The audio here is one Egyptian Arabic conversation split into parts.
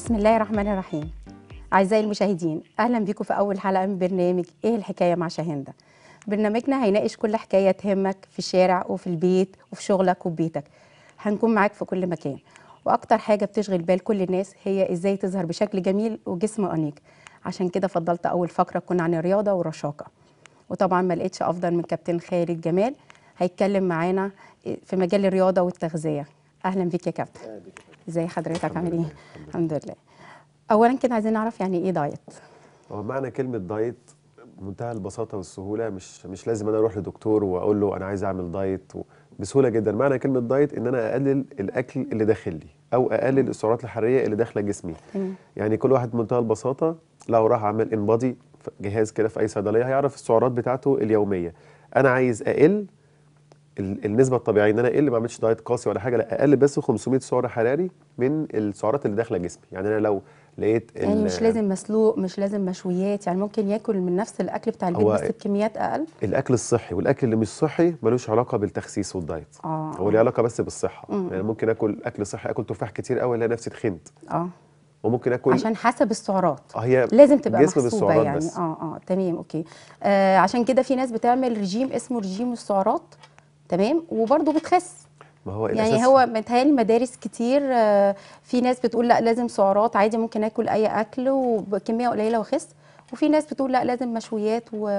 بسم الله الرحمن الرحيم أعزائي المشاهدين أهلا بكم في أول حلقة من برنامج إيه الحكاية مع شاهندة برنامجنا هيناقش كل حكاية تهمك في الشارع وفي البيت وفي شغلك وفي بيتك هنكون معاك في كل مكان وأكتر حاجة بتشغل بال كل الناس هي إزاي تظهر بشكل جميل وجسم أنيق عشان كده فضلت أول فقرة تكون عن الرياضة والرشاقة وطبعا ما لقيتش أفضل من كابتن خالد جمال هيتكلم معانا في مجال الرياضة والتغذية أهلا بيك يا كابتن ازي حضرتك عامل ايه الحمد لله اولا كده عايزين نعرف يعني ايه دايت هو معنى كلمة دايت بمنتهى البساطة والسهولة مش مش لازم أنا أروح لدكتور وأقول له أنا عايز أعمل دايت و... بسهولة جدا معنى كلمة دايت إن أنا أقلل الأكل اللي داخل لي أو أقلل السعرات الحرارية اللي داخلة جسمي تمام. يعني كل واحد بمنتهى البساطة لو راح عمل انبادي جهاز كده في أي صيدلية هيعرف السعرات بتاعته اليومية أنا عايز أقل ال- النسبة الطبيعية إن أنا أقل ما أعملش دايت قاسي ولا حاجة لا أقل بس 500 سعر حراري من السعرات اللي داخلة جسمي يعني أنا لو لقيت يعني ال- مش لازم مسلوق مش لازم مشويات يعني ممكن ياكل من نفس الاكل بتاع البيت هو بس بكميات اقل الاكل الصحي والاكل اللي مش صحي ملوش علاقه بالتخسيس والدايت اه هو ليه علاقه بس بالصحه يعني ممكن اكل اكل صحي اكل تفاح كتير قوي الاقي نفسي تخنت اه وممكن اكل عشان حسب السعرات اه هي لازم تبقى جسم محسوبه بالسعرات يعني بس. اه اه تمام اوكي آه عشان كده في ناس بتعمل رجيم اسمه رجيم السعرات تمام وبرضه بتخس ما هو يعني الأساس هو متهيألي مدارس كتير آه، في ناس بتقول لا لازم سعرات عادي ممكن اكل اي اكل وبكميه قليله واخس وفي ناس بتقول لا لازم مشويات و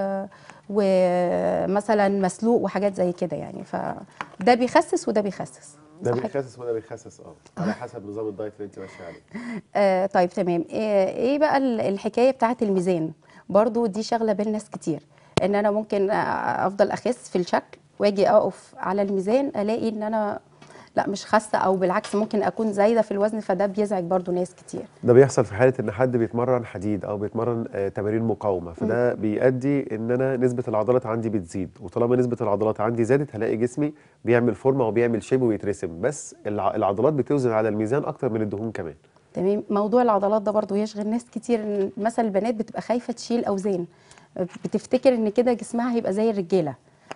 ومثلا مسلوق وحاجات زي كده يعني فده بيخسس وده بيخسس ده صح بيخسس وده بيخسس اه على حسب نظام الدايت اللي انت ماشيه عليه آه طيب تمام ايه إيه بقى ال- الحكايه بتاعه الميزان برضو دي شغله بين ناس كتير ان انا ممكن آه، افضل اخس في الشكل واجي اقف على الميزان الاقي ان انا لا مش خاسه او بالعكس ممكن اكون زايده في الوزن فده بيزعج برضو ناس كتير ده بيحصل في حاله ان حد بيتمرن حديد او بيتمرن آه تمارين مقاومه فده بيؤدي ان انا نسبه العضلات عندي بتزيد وطالما نسبه العضلات عندي زادت هلاقي جسمي بيعمل فورمه وبيعمل شيب ويترسم بس الع- العضلات بتوزن على الميزان اكتر من الدهون كمان تمام موضوع العضلات ده برضو يشغل ناس كتير إن مثلا البنات بتبقى خايفه تشيل اوزان بتفتكر ان كده جسمها هيبقى زي الرجاله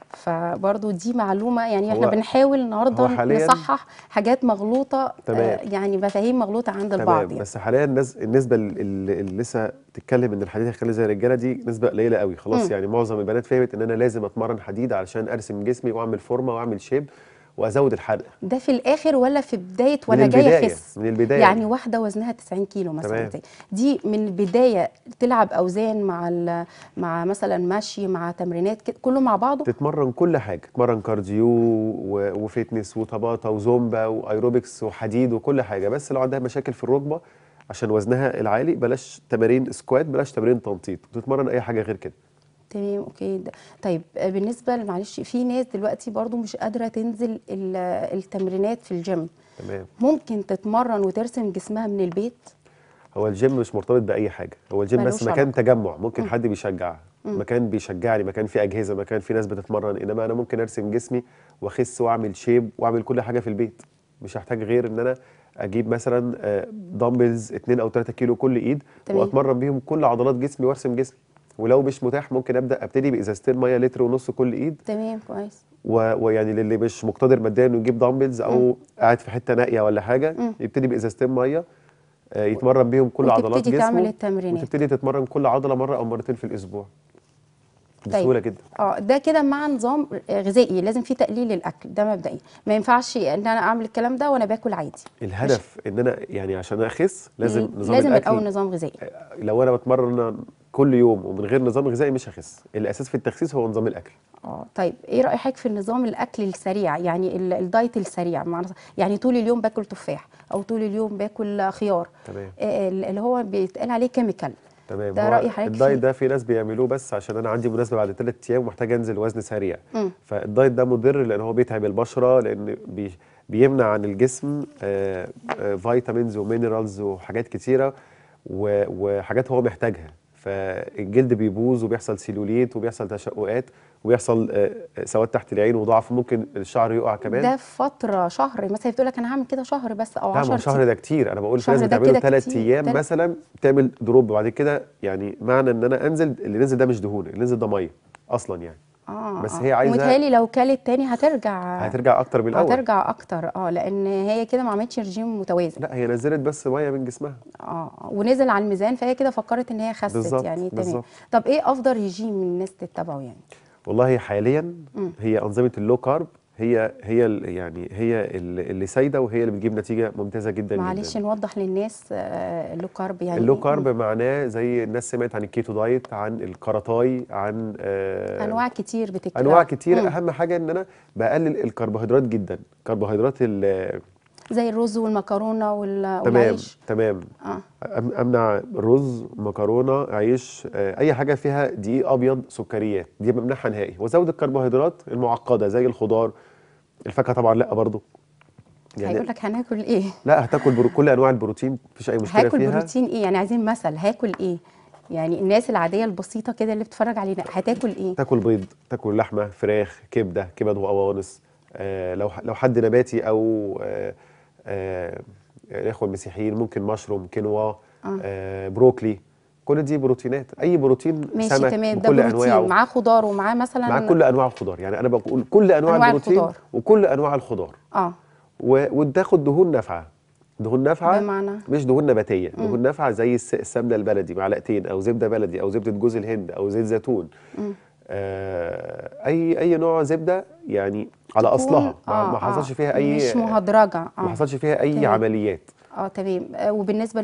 فبرضو دي معلومه يعني احنا هو- بنحاول النهارده هو حالياً- نصحح حاجات مغلوطه تمام. آه، يعني مفاهيم مغلوطه عند البعض تمام يعني. بس حاليا الناس النسبه ال- ال- اللي لسه تتكلم ان الحديد هيخلي زي الرجاله دي نسبه قليله قوي خلاص مم. يعني معظم البنات فهمت ان انا لازم اتمرن حديد علشان ارسم جسمي واعمل فورمه واعمل شيب وازود الحرق ده في الاخر ولا في بدايه من وانا جايه البدايه اخس من البدايه يعني واحده وزنها 90 كيلو مثلا تمام. زي دي من البدايه تلعب اوزان مع ال- مع مثلا مشي مع تمرينات كده كله مع بعضه تتمرن كل حاجه تتمرن كارديو و- وفتنس وطباطه وزومبا وايروبكس وحديد وكل حاجه بس لو عندها مشاكل في الركبه عشان وزنها العالي بلاش تمارين سكوات بلاش تمارين تنطيط وتتمرن اي حاجه غير كده تمام اوكي ده. طيب آه، بالنسبه معلش في ناس دلوقتي برضو مش قادره تنزل ال- التمرينات في الجيم تمام ممكن تتمرن وترسم جسمها من البيت هو الجيم مش مرتبط باي حاجه هو الجيم بس ملوش مكان علاقة. تجمع ممكن حد بيشجع مكان بيشجعني مكان فيه اجهزه مكان فيه ناس بتتمرن انما انا ممكن ارسم جسمي واخس واعمل شيب واعمل كل حاجه في البيت مش هحتاج غير ان انا اجيب مثلا آه، دمبلز 2 او 3 كيلو كل ايد تمام. واتمرن بيهم كل عضلات جسمي وارسم جسمي ولو مش متاح ممكن ابدا ابتدي بازازتين ميه لتر ونص كل ايد تمام كويس و- ويعني للي مش مقتدر ماديا انه يجيب دمبلز او قاعد في حته نائيه ولا حاجه يبتدي بازازتين ميه آه، يتمرن بيهم كل وتبتدي عضلات جسمه تعمل التمرينات. وتبتدي تتمرن كل عضله مره او مرتين في الاسبوع طيب. بسهوله جدا اه ده كده مع نظام غذائي لازم في تقليل الاكل ده مبدئيا ما ينفعش ان انا اعمل الكلام ده وانا باكل عادي الهدف ان انا يعني عشان اخس لازم نظام لازم الاكل الاول نظام غذائي آه، لو انا بتمرن كل يوم ومن غير نظام غذائي مش هخس الاساس في التخسيس هو نظام الاكل اه طيب ايه راي حضرتك في النظام الاكل السريع يعني ال- الدايت السريع معنى يعني طول اليوم باكل تفاح او طول اليوم باكل خيار تمام آه، ال- اللي هو بيتقال عليه كيميكال تمام ده هو رأي حضرتك الدايت فيه؟ ده في ناس بيعملوه بس عشان انا عندي مناسبه بعد ثلاث ايام ومحتاج انزل وزن سريع مم. فالدايت ده مضر لان هو بيتعب البشره لان بي بيمنع عن الجسم آه، آه، فيتامينز ومينرالز وحاجات كتيره و- وحاجات هو محتاجها فالجلد بيبوظ وبيحصل سيلوليت وبيحصل تشققات وبيحصل آه، آه، سواد تحت العين وضعف ممكن الشعر يقع كمان ده في فتره شهر مثلا بتقول لك انا هعمل كده شهر بس او لا ما 10 هو شهر ده كتير انا بقول في شهر ناس ده بتعمله كده ثلاث كتير. ايام تلات- مثلا تعمل دروب وبعد كده يعني معنى ان انا انزل اللي نزل ده مش دهون اللي نزل ده ميه اصلا يعني اه بس آه. هي عايزة- ومتهيألي لو كلت تاني هترجع هترجع اكتر من الاول هترجع اكتر اه لان هي كده ما عملتش رجيم متوازن لا هي نزلت بس ميه من جسمها اه ونزل على الميزان فهي كده فكرت ان هي خست بالظبط، يعني تمام بالظبط. طب ايه افضل رجيم الناس تتبعه يعني والله حاليا مم. هي انظمه اللو كارب هي هي ال- يعني هي ال- اللي سايده وهي اللي بتجيب نتيجه ممتازه جدا معلش جدا نوضح للناس آه اللو كارب يعني اللو إيه؟ كارب معناه زي الناس سمعت عن الكيتو دايت عن الكاراتاي عن آه انواع كتير بتتباع انواع كتير مم. اهم حاجه ان انا بقلل الكربوهيدرات جدا كربوهيدرات ال- زي الرز والمكرونه وال- تمام والعيش تمام اه أم- امنع رز مكرونه عيش آه، اي حاجه فيها دقيق ابيض سكريات دي بمنعها نهائي وازود الكربوهيدرات المعقده زي الخضار الفاكهه طبعا لا برضو هيقول لك هناكل ايه لا هتاكل برو... كل انواع البروتين مفيش اي مشكله هاكل فيها بروتين ايه يعني عايزين مثل هاكل ايه يعني الناس العاديه البسيطه كده اللي بتتفرج علينا هتاكل ايه تاكل بيض تاكل لحمه فراخ كبده كبد وقوانص آه لو لو حد نباتي او آه آه الاخوه المسيحيين ممكن مشروم كينوا آه بروكلي كل دي بروتينات اي بروتين ماشي سمك تمام ده بكل بروتين انواعه معاه خضار ومعاه مثلا مع كل انواع الخضار يعني انا بقول كل انواع, أنواع البروتين الخضار. وكل انواع الخضار اه و... وتاخد دهون نافعه دهون نافعه بمعنى؟ مش دهون نباتيه دهون نافعه زي الس- السمنه البلدي معلقتين او زبده بلدي او زبده جوز الهند او زيت زيتون آه اي اي نوع زبده يعني على تكون- اصلها ما, آه، ما حصلش آه، فيها اي مش مهدرجه ما اه حصلش فيها اي تمام. عمليات اه تمام آه، وبالنسبه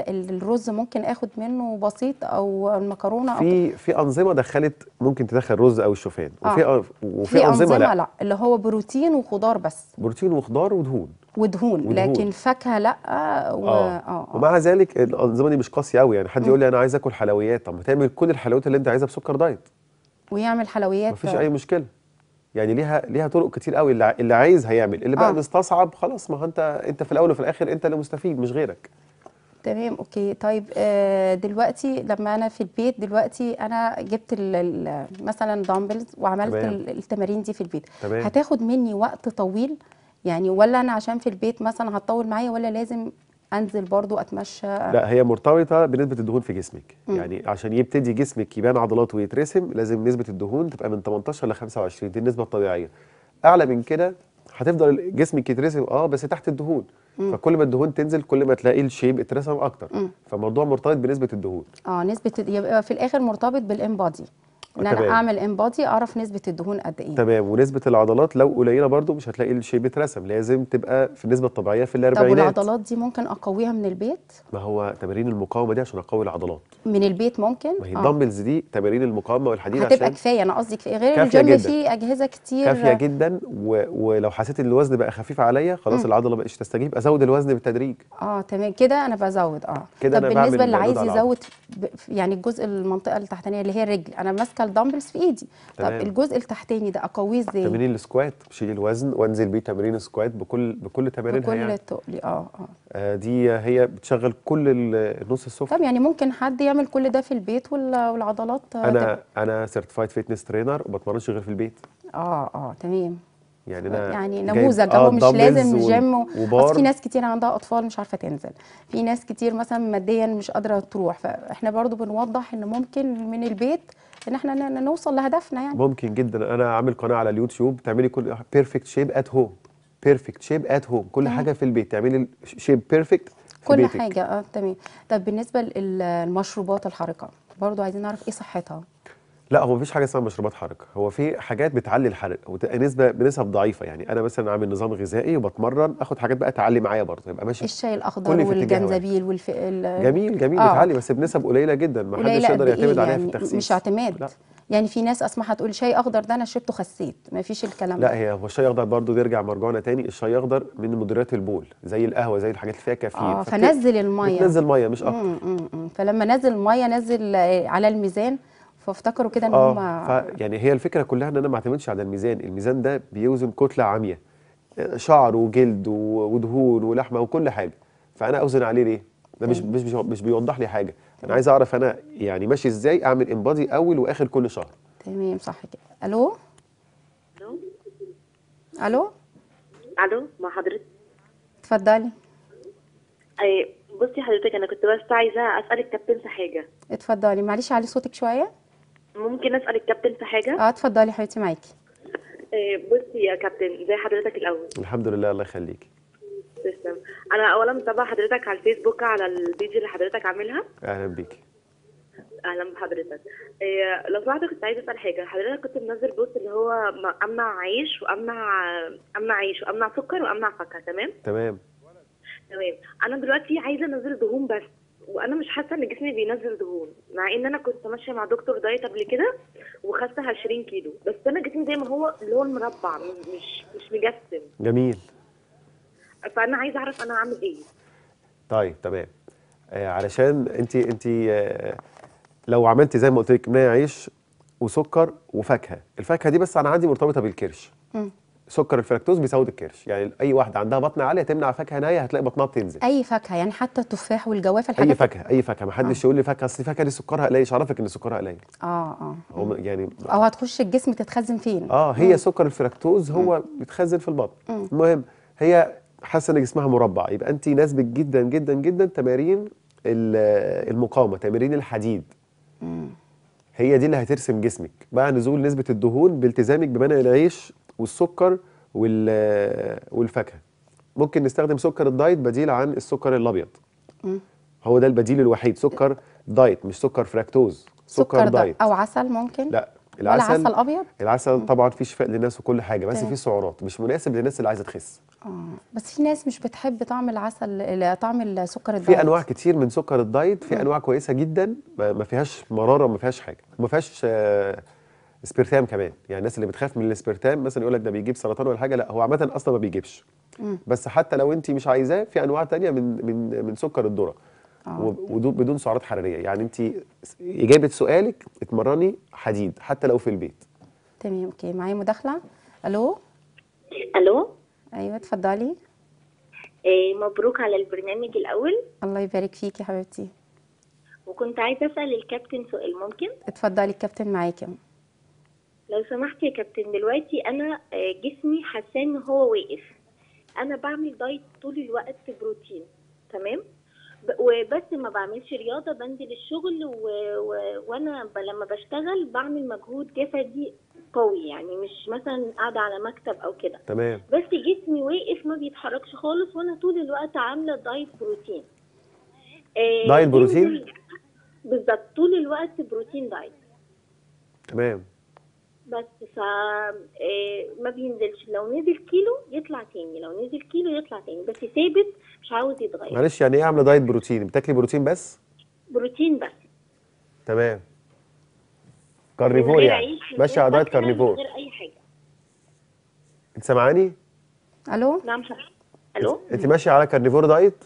للرز ممكن اخد منه بسيط او المكرونه او في في انظمه دخلت ممكن تدخل رز او الشوفان وفي آه. وفي في انظمه لا لا اللي هو بروتين وخضار بس بروتين وخضار ودهون ودهون, ودهون. لكن فاكهه لا و... اه اه اه ومع ذلك الانظمه دي مش قاسيه قوي يعني حد يقول لي انا عايز اكل حلويات طب ما تعمل كل الحلويات اللي انت عايزها بسكر دايت ويعمل حلويات مفيش اي مشكله يعني ليها ليها طرق كتير قوي اللي, ع- اللي عايز هيعمل اللي بقى آه. مستصعب خلاص ما هو انت انت في الاول وفي الاخر انت اللي مستفيد مش غيرك تمام اوكي طيب آه دلوقتي لما انا في البيت دلوقتي انا جبت ال- ال- مثلا دامبلز وعملت تمام. ال- التمارين دي في البيت تمام. هتاخد مني وقت طويل يعني ولا انا عشان في البيت مثلا هتطول معايا ولا لازم انزل برضو اتمشى لا هي مرتبطه بنسبه الدهون في جسمك يعني عشان يبتدي جسمك يبان عضلات ويترسم لازم نسبه الدهون تبقى من 18 ل 25 دي النسبه الطبيعيه اعلى من كده هتفضل جسمك يترسم اه بس تحت الدهون فكل ما الدهون تنزل كل ما تلاقي الشيب اترسم اكتر فالموضوع مرتبط بنسبه الدهون اه نسبه يبقى في الاخر مرتبط بالانبادي ان انا تمام. اعمل انبادي اعرف نسبه الدهون قد ايه تمام ونسبه العضلات لو قليله برضو مش هتلاقي الشيب اترسم لازم تبقى في النسبه الطبيعيه في طب الاربعينات والعضلات دي ممكن اقويها من البيت ما هو تمارين المقاومه دي عشان اقوي العضلات من البيت ممكن ما هي الدمبلز دي تمارين المقاومه والحديد هتبقى عشان كفايه انا قصدي كفايه غير كافية الجيم جدا. فيه اجهزه كتير كافيه جدا و... ولو حسيت ان الوزن بقى خفيف عليا خلاص العضله بقتش تستجيب ازود الوزن بالتدريج اه تمام كده انا بزود اه كده طب أنا بالنسبه بعمل اللي عايز مجهود على يزود ب- يعني الجزء المنطقه التحتانيه اللي هي الرجل انا ماسكه الدمبلز في ايدي طب تمام. الجزء التحتاني ده اقويه ازاي تمارين السكوات بشيل الوزن وانزل بيه تمارين السكوات بكل بكل تمارينها بكل يعني تقلي اه اه آه دي هي بتشغل كل ال- النص السفلي طب يعني ممكن حد يعمل كل ده في البيت وال- والعضلات آه، انا انا سيرتيفايد فيتنس ترينر وما بتمرنش غير في البيت تبقى- اه اه تمام يعني انا يعني جايب- نموذج آه هو مش dumbbells لازم و- جيم و... وبار اصل في ناس كتير عندها اطفال مش عارفه تنزل في ناس كتير مثلا ماديا مش قادره تروح فاحنا برضو بنوضح ان ممكن من البيت ان احنا ن- نوصل لهدفنا يعني ممكن جدا انا عامل قناه على اليوتيوب تعملي كل بيرفكت شيب ات هوم بيرفكت شيب ات هوم كل تمام. حاجه في البيت تعملي شيب بيرفكت في كل بيتك. حاجه اه تمام طب بالنسبه للمشروبات الحارقه برضو عايزين نعرف ايه صحتها لا هو مفيش حاجه اسمها مشروبات حركه هو في حاجات بتعلي الحرق وتبقى نسبه بنسب ضعيفه يعني انا مثلا عامل نظام غذائي وبتمرن اخد حاجات بقى تعلي معايا برضه يبقى ماشي الشاي الاخضر كل في اتجاه واحد. والجنزبيل والف... ال- جميل جميل آه. بتعلي بس بنسب قليله جدا ما حدش قليله يقدر قد يعتمد ايه عليها يعني في التخسيس مش اعتماد لا. يعني في ناس اسمعها تقول شاي اخضر ده انا شربته خسيت ما فيش الكلام لا ده هي هو الشاي الاخضر برضه نرجع مرجعنا تاني الشاي الاخضر من مدرات البول زي القهوه زي الحاجات اللي فيها كافيين اه فبت- فنزل الميه بتنزل ميه مش اكتر مم، مم، مم. فلما نزل الميه نزل آه، على الميزان فافتكروا كده ان اه هم ف يعني هي الفكره كلها ان انا ما اعتمدش على الميزان الميزان ده بيوزن كتله عاميه شعر وجلد و- ودهون ولحمه وكل حاجه فانا اوزن عليه ليه ده مش مش مش- مش بيوضح لي حاجه انا عايز اعرف انا يعني ماشي ازاي اعمل انبادي اول واخر كل شهر تمام صح كده الو الو الو الو مع حضرتك اتفضلي أي بصي حضرتك انا كنت بس عايزه اسالك كابتن في حاجه اتفضلي معلش علي صوتك شويه ممكن اسال الكابتن في حاجه اه اتفضلي حبيبتي معاكي آه، بصي يا كابتن زي حضرتك الاول الحمد لله الله يخليك تسلم انا اولا متابعه حضرتك على الفيسبوك على البيج اللي حضرتك عاملها اهلا بيك اهلا بحضرتك آه، لو سمحت كنت عايزه اسال حاجه حضرتك كنت منزل بوست اللي هو م- امنع عيش وامنع امنع عيش وامنع سكر وامنع فاكهه تمام تمام تمام انا دلوقتي عايزه انزل دهون بس وانا مش حاسه ان جسمي بينزل دهون مع ان انا كنت ماشيه مع دكتور دايت قبل كده وخدت 20 كيلو بس انا جسمي زي ما هو اللي هو المربع مش مش مجسم جميل فانا عايزه اعرف انا اعمل ايه طيب تمام آه علشان انت انت آه لو عملتي زي ما قلت لك منايا عيش وسكر وفاكهه الفاكهه دي بس انا عندي مرتبطه بالكرش مم. سكر الفركتوز بيزود الكرش يعني اي واحده عندها بطن عاليه تمنع فاكهه نايه هتلاقي بطنها بتنزل اي فاكهه يعني حتى التفاح والجوافه اي الحاجات فاكهه اي فاكهه ما حدش يقول لي فاكهه اصل الفاكهه دي سكرها قليل مش عارفك ان سكرها قليل اه اه هو يعني او هتخش الجسم تتخزن فين اه هي سكر الفركتوز هو بيتخزن في البطن المهم هي حاسه ان جسمها مربع يبقى انت يناسبك جدا جدا جدا تمارين ال- المقاومه تمارين الحديد هي دي اللي هترسم جسمك مع نزول نسبه الدهون بالتزامك بمنع العيش والسكر وال- والفاكهه ممكن نستخدم سكر الدايت بديل عن السكر الابيض هو ده البديل الوحيد سكر دايت مش سكر فركتوز سكر, ده دايت او عسل ممكن لا ولا عسل ابيض العسل طبعا فيه شفاء للناس وكل حاجه بس تمام. فيه سعرات مش مناسب للناس اللي عايزه تخس اه بس في ناس مش بتحب طعم العسل ال- طعم السكر الدايت في انواع كتير من سكر الدايت في انواع كويسه جدا ما ما فيهاش مراره وما فيهاش حاجه وما فيهاش آه، اسبرتام كمان يعني الناس اللي بتخاف من الاسبرتام مثلا يقول لك ده بيجيب سرطان ولا حاجه لا هو عامه اصلا ما بيجيبش بس حتى لو انت مش عايزاه في انواع تانية من من من سكر الذره وب- ودو- بدون سعرات حراريه يعني انت اجابه سؤالك اتمرني حديد حتى لو في البيت تمام اوكي معايا مداخله الو الو ايوه اتفضلي إيه مبروك على البرنامج الاول الله يبارك فيكي يا حبيبتي وكنت عايزه اسال الكابتن سؤال ممكن اتفضلي الكابتن معاكي لو سمحت يا كابتن دلوقتي انا آه، جسمي حاساه ان هو واقف انا بعمل دايت طول الوقت بروتين تمام ب- وبس ما بعملش رياضه بنزل الشغل و... و... وانا ب... لما بشتغل بعمل مجهود جسدي قوي يعني مش مثلا قاعده على مكتب او كده تمام بس جسمي واقف ما بيتحركش خالص وانا طول الوقت عامله دايت بروتين آه، دايت بروتين؟ ينزل- بالظبط طول الوقت بروتين دايت تمام بس ف آه، ما بينزلش لو نزل كيلو يطلع تاني لو نزل كيلو يطلع تاني بس ثابت مش عاوز يتغير معلش يعني ايه عامله دايت بروتين بتاكلي بروتين بس بروتين بس تمام من كارنيفور غير يعني عيش، من ماشيه غير على دايت فاكهة، كارنيفور من غير اي حاجه انت سامعاني الو نعم صح الو انت ماشيه على كارنيفور دايت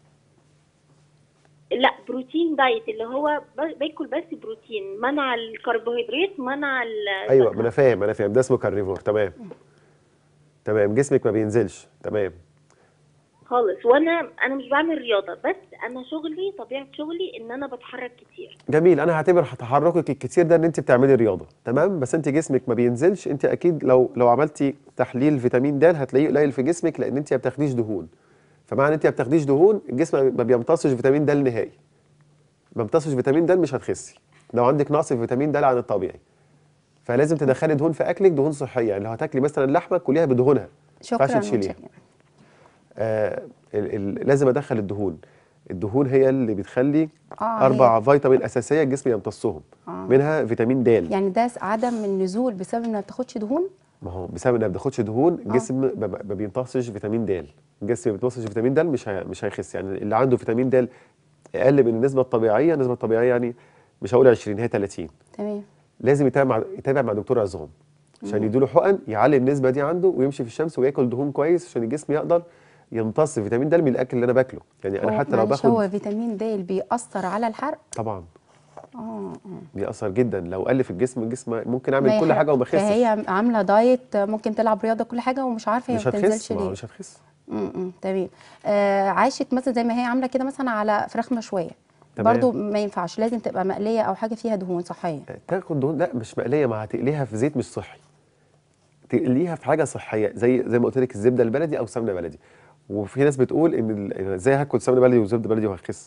لا بروتين دايت اللي هو ب- باكل بس بروتين منع الكربوهيدرات منع ال- ايوه ما انا فاهم انا فاهم ده اسمه كارنيفور تمام تمام جسمك ما بينزلش تمام خالص وانا انا مش بعمل رياضه بس انا شغلي طبيعه شغلي ان انا بتحرك كتير جميل انا هعتبر تحركك الكتير ده ان انت بتعملي رياضه تمام بس انت جسمك ما بينزلش انت اكيد لو لو عملتي تحليل فيتامين د هتلاقيه قليل في جسمك لان انت ما بتاخديش دهون فمعنى ان انت ما بتاخديش دهون الجسم ما بيمتصش فيتامين د نهائي ما بيمتصش فيتامين د مش هتخسي لو عندك نقص في فيتامين د عن الطبيعي فلازم تدخلي دهون في اكلك دهون صحيه يعني لو هتاكلي مثلا لحمه كليها بدهونها ما شكرا ينفعش تشيليها متشكرة. آه ال ال لازم ادخل الدهون الدهون هي اللي بتخلي آه، اربع فيتامين اساسيه الجسم يمتصهم آه. منها فيتامين د يعني ده عدم النزول بسبب انها ما بتاخدش دهون ما هو بسبب انها ما بتاخدش دهون الجسم ما ما بيمتصش فيتامين د الجسم ما بيمتصش فيتامين د مش هي مش هيخس يعني اللي عنده فيتامين د اقل من النسبه الطبيعيه النسبه الطبيعيه يعني مش هقول 20 هي 30 تمام لازم يتابع مع يتابع مع دكتور عظام عشان يديله حقن يعلي النسبه دي عنده ويمشي في الشمس وياكل دهون كويس عشان الجسم يقدر يمتص فيتامين د من الاكل اللي انا باكله يعني انا هو حتى لو معلش باخد هو فيتامين د بيأثر على الحرق طبعا اه اه بيأثر جدا لو قل في الجسم الجسم ممكن اعمل ما كل يحرق. حاجه وما اخسش فهي عامله دايت ممكن تلعب رياضه كل حاجه ومش عارفه هي مش ما هتخس بتنزلش ما هو ليه مش هتخس امم تمام آه عاشت مثلا زي ما هي عامله كده مثلا على فراخ مشويه تمام. برضو ما ينفعش لازم تبقى مقليه او حاجه فيها دهون صحيه تاخد دهون لا مش مقليه ما هتقليها في زيت مش صحي تقليها في حاجه صحيه زي زي ما قلت لك الزبده البلدي او سمنه بلدي وفي ناس بتقول ان ال- ازاي هاكل سمنه بلدي وزبده بلدي وهخس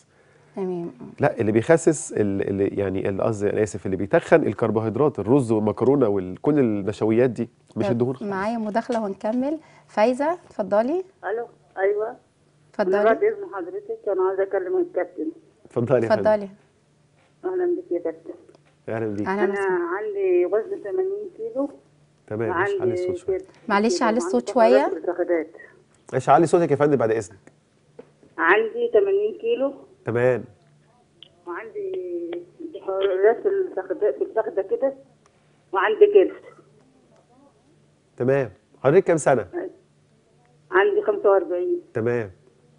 تمام لا اللي بيخسس ال- اللي يعني اللي قصدي انا اسف اللي بيتخن الكربوهيدرات الرز والمكرونه وكل النشويات دي مش طب الدهون خالص. معايا مداخله ونكمل فايزه اتفضلي الو ايوه انا اتفضلي بعد اذن حضرتك انا عايزه اكلم الكابتن اتفضلي يا فندم. اتفضلي اهلا بك يا كابتن اهلا بيك اهلا انا وسهلا عندي وزن 80 كيلو تمام ماشي علي الصوت شويه كرش معلش كيلو، علي الصوت وعندي شوية. فقرات الفخذات. ماشي علي صوتك يا فندم بعد اذنك عندي 80 كيلو تمام وعندي حرارات في الفخذات في الفخذه كده وعندي كرش تمام حضرتك كام سنه عندي 45 تمام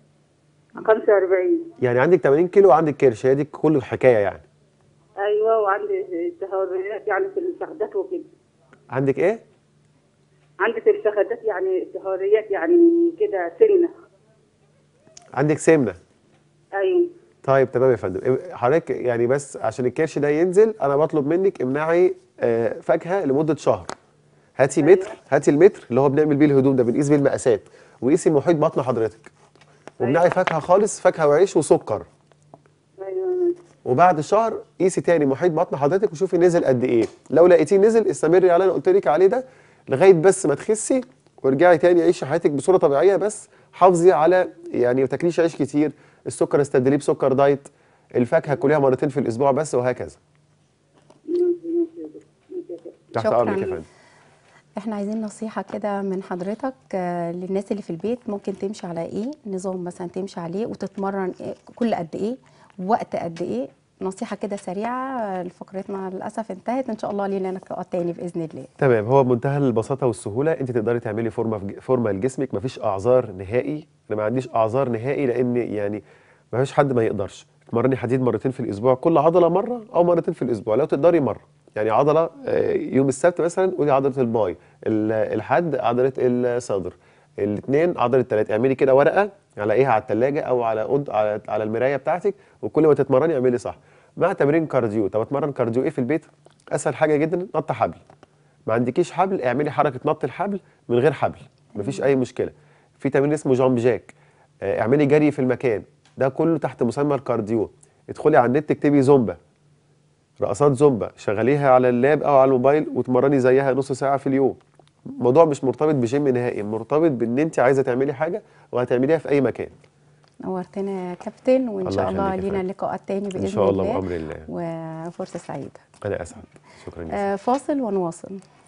45 يعني عندك 80 كيلو وعندك كرش هي دي كل الحكايه يعني ايوه وعندي تهوريات يعني في الفخذات وكده عندك ايه عندي في الفخذات يعني تهوريات يعني كده سنه عندك سمنه ايوه طيب تمام يا فندم حضرتك يعني بس عشان الكرش ده ينزل انا بطلب منك امنعي آه، فاكهه لمده شهر هاتي متر هاتي المتر اللي هو بنعمل بيه الهدوم ده بنقيس بيه المقاسات وقيسي محيط بطن حضرتك وامنعي فاكهه خالص فاكهه وعيش وسكر ايوه وبعد شهر قيسي تاني محيط بطن حضرتك وشوفي نزل قد ايه لو لقيتيه نزل استمري على اللي انا قلت لك عليه ده لغايه بس ما تخسي وارجعي تاني عيشي حياتك بصوره طبيعيه بس حافظي على يعني ما تاكليش عيش كتير السكر استبدليه بسكر دايت الفاكهه كليها مرتين في الاسبوع بس وهكذا تحت شكراً. امرك يا فندم احنا عايزين نصيحة كده من حضرتك آه، للناس اللي في البيت ممكن تمشي على ايه نظام مثلا تمشي عليه وتتمرن إيه كل قد ايه وقت قد ايه نصيحة كده سريعة آه، فقرتنا للأسف انتهت إن شاء الله لينا لقاء تاني بإذن الله تمام هو بمنتهى البساطه والسهوله انت تقدري تعملي فورمه في ج- فورمه لجسمك مفيش اعذار نهائي انا ما عنديش اعذار نهائي لان يعني ما فيش حد ما يقدرش تمرني حديد مرتين في الاسبوع كل عضله مره او مرتين في الاسبوع لو تقدري مره يعني عضله آه، يوم السبت مثلا قولي عضله الباي ال- الحد عضله الصدر الاثنين عضله الثلاث اعملي كده ورقه علقيها على الثلاجه او على أوض على على المرايه بتاعتك وكل ما تتمرني اعملي صح مع تمرين كارديو طب اتمرن كارديو ايه في البيت اسهل حاجه جدا نط حبل ما عندكيش حبل اعملي حركه نط الحبل من غير حبل مفيش اي مشكله في تمرين اسمه جامب جاك آه، اعملي جري في المكان ده كله تحت مسمى الكارديو ادخلي على النت اكتبي زومبا رقصات زومبا شغليها على اللاب او على الموبايل وتمرني زيها نص ساعه في اليوم الموضوع مش مرتبط بجيم نهائي مرتبط بان انت عايزه تعملي حاجه وهتعمليها في اي مكان نورتنا يا كابتن وإن الله شاء الله يخليك يا لينا فندم. لقاءات تاني بإذن ان شاء الله الله بامر الله وفرصة سعيدة انا اسعد شكرا جزيلا آه، فاصل ونواصل